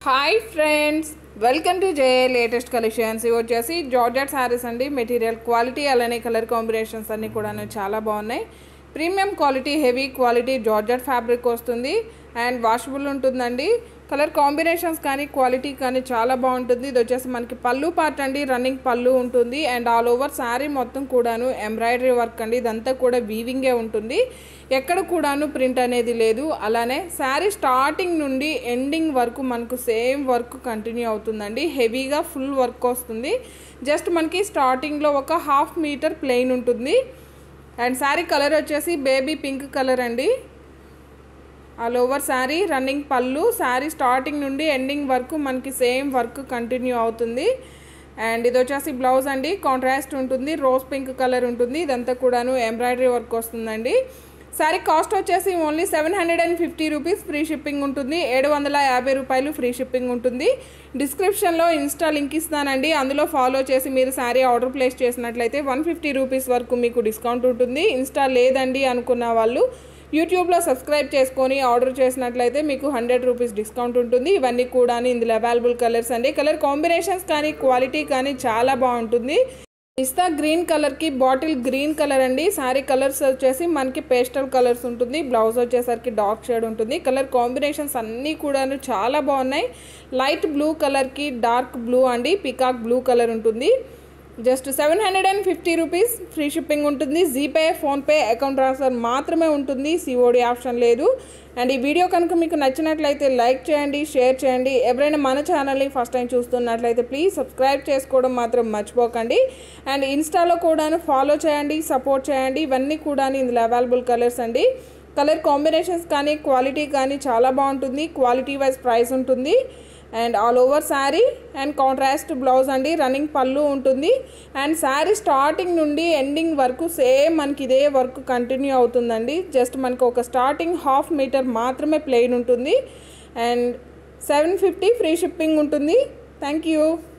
hi friends welcome to J latest collections ఇవి వచ్చేసి georgette saris అండి మెటీరియల్ క్వాలిటీ అలానే కలర్ కాంబినేషన్స్ అన్నీ కూడా చాలా బాగున్నాయి premium quality heavy quality georgette fabric వస్తుంది అండ్ వాషబుల్ ఉంటుందండి కలర్ కాంబినేషన్స్ కానీ క్వాలిటీ కానీ చాలా బాగుంటుంది ఇది వచ్చేసి మనకి పళ్ళు పార్ట్ అండి రన్నింగ్ పళ్ళు ఉంటుంది అండ్ ఆల్ ఓవర్ శారీ మొత్తం కూడాను ఎంబ్రాయిడరీ వర్క్ అండి ఇదంతా కూడా వీవింగే ఉంటుంది ఎక్కడ కూడాను ప్రింట్ అనేది లేదు అలానే శారీ స్టార్టింగ్ నుండి ఎండింగ్ వరకు మనకు సేమ్ వర్క్ కంటిన్యూ అవుతుందండి హెవీగా ఫుల్ వర్క్ వస్తుంది జస్ట్ మనకి స్టార్టింగ్లో ఒక హాఫ్ మీటర్ ప్లెయిన్ ఉంటుంది అండ్ శారీ కలర్ వచ్చేసి బేబీ పింక్ కలర్ అండి all over sari running pallu sari starting నుండి ఎండింగ్ వరకు మనకి సేమ్ వర్క్ కంటిన్యూ అవుతుంది అండ్ ఇది వచ్చేసి బ్లౌజ్ అండి కాంట్రాస్ట్ ఉంటుంది రోజ్ పింక్ కలర్ ఉంటుంది ఇదంతా కూడాను ఎంబ్రాయిడరీ వర్క్ వస్తుందండి శారీ కాస్ట్ వచ్చేసి only seven hundred and fifty rupees free shipping ఉంటుంది ఏడు వందల యాభై రూపాయలు ఫ్రీ షిప్పింగ్ ఉంటుంది డిస్క్రిప్షన్లో ఇన్స్టా లింక్ ఇస్తానండి అందులో ఫాలో చేసి మీరు శారీ ఆర్డర్ ప్లేస్ చేసినట్లయితే వన్ ఫిఫ్టీ రూపీస్ వరకు మీకు డిస్కౌంట్ ఉంటుంది ఇన్స్టా లేదండి అనుకున్న వాళ్ళు యూట్యూబ్లో సబ్స్క్రైబ్ చేసుకొని ఆర్డర్ చేసినట్లయితే మీకు హండ్రెడ్ రూపీస్ డిస్కౌంట్ ఉంటుంది ఇవన్నీ కూడా ఇందులో అవైలబుల్ కలర్స్ అండి కలర్ కాంబినేషన్స్ కానీ క్వాలిటీ కానీ చాలా బాగుంటుంది పిస్తా గ్రీన్ కలర్కి బాటిల్ గ్రీన్ కలర్ అండి శారీ కలర్స్ వచ్చేసి మనకి పేస్టల్ కలర్స్ ఉంటుంది బ్లౌజ్ వచ్చేసరికి డార్క్ షేడ్ ఉంటుంది కలర్ కాంబినేషన్స్ అన్నీ కూడా చాలా బాగున్నాయి లైట్ బ్లూ కలర్కి డార్క్ బ్లూ అండి పికాక్ బ్లూ కలర్ ఉంటుంది just seven hundred and fifty rupees free shipping ఉంటుంది జీపే ఫోన్పే అకౌంట్ ట్రాన్స్ఫర్ మాత్రమే ఉంటుంది సిఓడి ఆప్షన్ లేదు అండ్ ఈ వీడియో కనుక మీకు నచ్చినట్లయితే లైక్ చేయండి షేర్ చేయండి ఎవరైనా మన ఛానల్ని ఫస్ట్ టైం చూస్తున్నట్లయితే ప్లీజ్ సబ్స్క్రైబ్ చేసుకోవడం మాత్రం మర్చిపోకండి అండ్ ఇన్స్టాలో కూడాను ఫాలో చేయండి సపోర్ట్ చేయండి ఇవన్నీ కూడా ఇందులో అవైలబుల్ కలర్స్ అండి కలర్ కాంబినేషన్స్ కానీ క్వాలిటీ కానీ చాలా బాగుంటుంది క్వాలిటీ వైజ్ ప్రైస్ ఉంటుంది and all over sari and contrast blouse అండి రన్నింగ్ పళ్ళు ఉంటుంది అండ్ శారీ స్టార్టింగ్ నుండి ఎండింగ్ వరకు సేమ్ మనకి ఇదే వర్క్ కంటిన్యూ అవుతుందండి జస్ట్ మనకు ఒక స్టార్టింగ్ హాఫ్ మీటర్ మాత్రమే ప్లెయిన్ ఉంటుంది and seven fifty free shipping ఉంటుంది థ్యాంక్ యూ